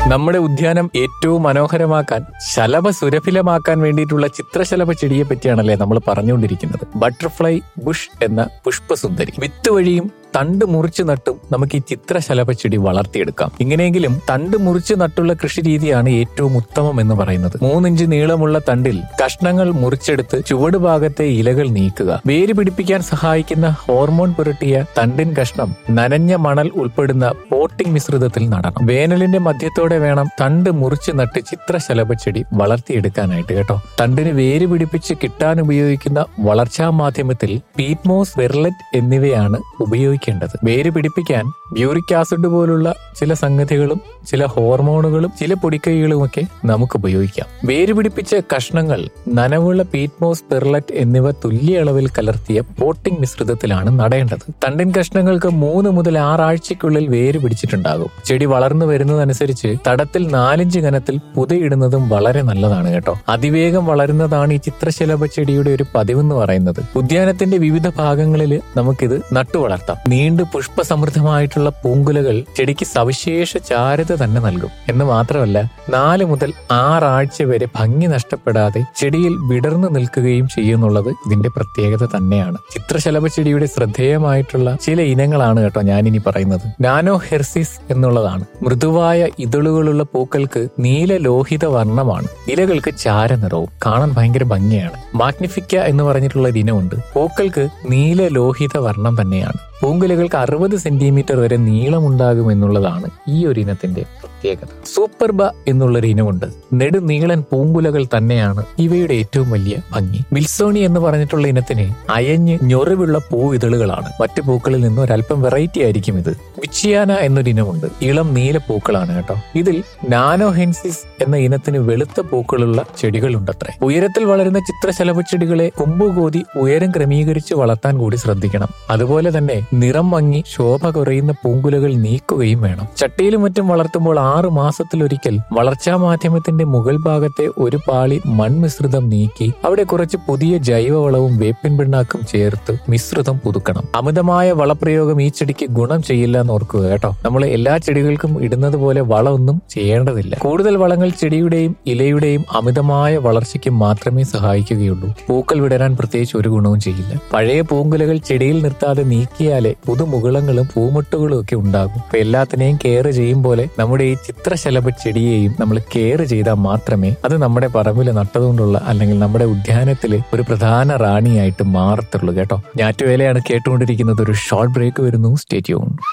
നമ്മുടെ ഉദ്യാനം ഏറ്റവും മനോഹരമാക്കാൻ ശലഭ സുരഭിലമാക്കാൻ വേണ്ടിയിട്ടുള്ള ചിത്രശലഭ ചെടിയെ പറ്റിയാണല്ലേ നമ്മൾ പറഞ്ഞുകൊണ്ടിരിക്കുന്നത് ബട്ടർഫ്ലൈ ബുഷ് എന്ന പുഷ്പസുന്ദരി വിത്ത് വഴിയും തണ്ട് മുറിച്ച് നട്ടും നമുക്ക് ഈ ചിത്രശലഭ ചെടി വളർത്തിയെടുക്കാം ഇങ്ങനെയെങ്കിലും തണ്ട് മുറിച്ച് നട്ടുള്ള കൃഷി രീതിയാണ് ഏറ്റവും ഉത്തമം എന്ന് പറയുന്നത് മൂന്നിഞ്ച് നീളമുള്ള തണ്ടിൽ കഷ്ണങ്ങൾ മുറിച്ചെടുത്ത് ചുവട് ഭാഗത്തെ ഇലകൾ നീക്കുക വേര് പിടിപ്പിക്കാൻ സഹായിക്കുന്ന ഹോർമോൺ പുരട്ടിയ തണ്ടിൻ കഷ്ണം നനഞ്ഞ മണൽ ഉൾപ്പെടുന്ന പോട്ടിംഗ് മിശ്രിതത്തിൽ നടണം വേനലിന്റെ മധ്യത്തോടെ വേണം തണ്ട് മുറിച്ച് നട്ട് ചിത്രശലഭ ചെടി വളർത്തിയെടുക്കാനായിട്ട് കേട്ടോ തണ്ടിന് വേര് പിടിപ്പിച്ച് കിട്ടാൻ ഉപയോഗിക്കുന്ന വളർച്ചാ മാധ്യമത്തിൽ പീറ്റ്മോസ് വെർലറ്റ് എന്നിവയാണ് ഉപയോഗിക്കേണ്ടത് വേര് പിടിപ്പിക്കാൻ ബ്യൂറിക് ആസിഡ് പോലുള്ള ചില സംഗതികളും ചില ഹോർമോണുകളും ചില പൊടിക്കൈകളുമൊക്കെ നമുക്ക് ഉപയോഗിക്കാം വേര് പിടിപ്പിച്ച കഷ്ണങ്ങൾ നനവുള്ള പീറ്റ്മോസ് പെർലറ്റ് എന്നിവ തുല്യ അളവിൽ കലർത്തിയ പോട്ടിംഗ് മിശ്രിതത്തിലാണ് നടേണ്ടത് തണ്ടിൻ കഷ്ണങ്ങൾക്ക് മൂന്ന് മുതൽ ആറാഴ്ചയ്ക്കുള്ളിൽ വേര് പിടിച്ചിട്ടുണ്ടാകും ചെടി വളർന്നു വരുന്നതനുസരിച്ച് തടത്തിൽ നാലിഞ്ച് കനത്തിൽ പുതയിടുന്നതും വളരെ നല്ലതാണ് കേട്ടോ അതിവേഗം വളരുന്നതാണ് ഈ ചിത്രശലഭ ചെടിയുടെ ഒരു പതിവെന്ന് പറയുന്നത് ഉദ്യാനത്തിന്റെ വിവിധ ഭാഗങ്ങളിൽ നമുക്കിത് നട്ടു വളർത്താം നീണ്ടു പുഷ്പസമൃദ്ധമായിട്ടുള്ള പൂങ്കുലകൾ ചെടിക്ക് സവിശേഷ ചാരുത തന്നെ നൽകും എന്ന് മാത്രമല്ല നാല് മുതൽ ആറാഴ്ച വരെ ഭംഗി നഷ്ടപ്പെടാതെ ചെടിയിൽ വിടർന്നു നിൽക്കുകയും ചെയ്യുന്നുള്ളത് ഇതിന്റെ പ്രത്യേകത തന്നെയാണ് ചിത്രശലഭ ചെടിയുടെ ശ്രദ്ധേയമായിട്ടുള്ള ചില ഇനങ്ങളാണ് കേട്ടോ ഞാനിനി പറയുന്നത് നാനോ ഹെർസിസ് എന്നുള്ളതാണ് മൃദുവായ ഇതളുകളുള്ള പൂക്കൾക്ക് നീല ലോഹിത വർണ്ണമാണ് ഇലകൾക്ക് ചാരനിറവും കാണാൻ ഭയങ്കര ഭംഗിയാണ് മാഗ്നിഫിക്ക എന്ന് പറഞ്ഞിട്ടുള്ള ഒരു ഇനമുണ്ട് പൂക്കൾക്ക് നീല ലോഹിത വർണ്ണം തന്നെയാണ് പൂങ്കുലകൾക്ക് അറുപത് സെന്റിമീറ്റർ വരെ നീളമുണ്ടാകും എന്നുള്ളതാണ് ഈ ഒരു ഇനത്തിന്റെ പ്രത്യേകത സൂപ്പർബ എന്നുള്ളൊരു ഇനമുണ്ട് നെടുനീളൻ പൂങ്കുലകൾ തന്നെയാണ് ഇവയുടെ ഏറ്റവും വലിയ ഭംഗി വിൽസോണി എന്ന് പറഞ്ഞിട്ടുള്ള ഇനത്തിന് അയഞ്ഞ് ഞൊറിവുള്ള പൂ ഇതളുകളാണ് മറ്റു പൂക്കളിൽ നിന്ന് ഒരല്പം വെറൈറ്റി ആയിരിക്കും ഇത് വിച്ചിയാന എന്നൊരു ഇനമുണ്ട് ഇളം നീല പൂക്കളാണ് കേട്ടോ ഇതിൽ നാനോഹെൻസിസ് എന്ന ഇനത്തിന് വെളുത്ത പൂക്കളുള്ള ചെടികളുണ്ടത്രേ ഉയരത്തിൽ വളരുന്ന ചിത്രശലഭ ചെടികളെ കൊമ്പുകോതി ഉയരം ക്രമീകരിച്ച് വളർത്താൻ കൂടി ശ്രദ്ധിക്കണം അതുപോലെ തന്നെ നിറം മങ്ങി ശോഭ കുറയുന്ന പൂങ്കുലകൾ നീക്കുകയും വേണം ചട്ടിയിലും മറ്റും വളർത്തുമ്പോൾ ആറു മാസത്തിലൊരിക്കൽ വളർച്ചാ മാധ്യമത്തിന്റെ മുകൾ ഭാഗത്തെ ഒരു പാളി മൺമിശ്രിതം നീക്കി അവിടെ കുറച്ച് പുതിയ ജൈവവളവും വേപ്പിൻ പിണ്ണാക്കും ചേർത്ത് മിശ്രിതം പുതുക്കണം അമിതമായ വളപ്രയോഗം ഈ ചെടിക്ക് ഗുണം ചെയ്യില്ല എന്ന് ഓർക്കുക കേട്ടോ നമ്മൾ എല്ലാ ചെടികൾക്കും ഇടുന്നത് പോലെ വളമൊന്നും ചെയ്യേണ്ടതില്ല കൂടുതൽ വളങ്ങൾ ചെടിയുടെയും ഇലയുടെയും അമിതമായ വളർച്ചയ്ക്ക് മാത്രമേ സഹായിക്കുകയുള്ളൂ പൂക്കൾ വിടരാൻ പ്രത്യേകിച്ച് ഒരു ഗുണവും ചെയ്യില്ല പഴയ പൂങ്കുലകൾ ചെടിയിൽ നിർത്താതെ നീക്കിയാലേ പുതുമുകുളങ്ങളും പൂമുട്ടുകളും ഒക്കെ ഉണ്ടാകും അപ്പൊ എല്ലാത്തിനെയും കെയർ ചെയ്യും പോലെ നമ്മുടെ ഈ ചിത്രശലഭ ചെടിയെയും നമ്മൾ കെയർ ചെയ്താൽ മാത്രമേ അത് നമ്മുടെ പറമ്പിൽ നട്ടതുകൊണ്ടുള്ള അല്ലെങ്കിൽ നമ്മുടെ ഉദ്യാനത്തിൽ ഒരു പ്രധാന റാണിയായിട്ട് മാറത്തുള്ളൂ കേട്ടോ ഞാറ്റുവേലയാണ് കേട്ടുകൊണ്ടിരിക്കുന്നത് ഒരു ഷോർട്ട് ബ്രേക്ക് വരുന്നു സ്റ്റേറ്റ്യൂൺ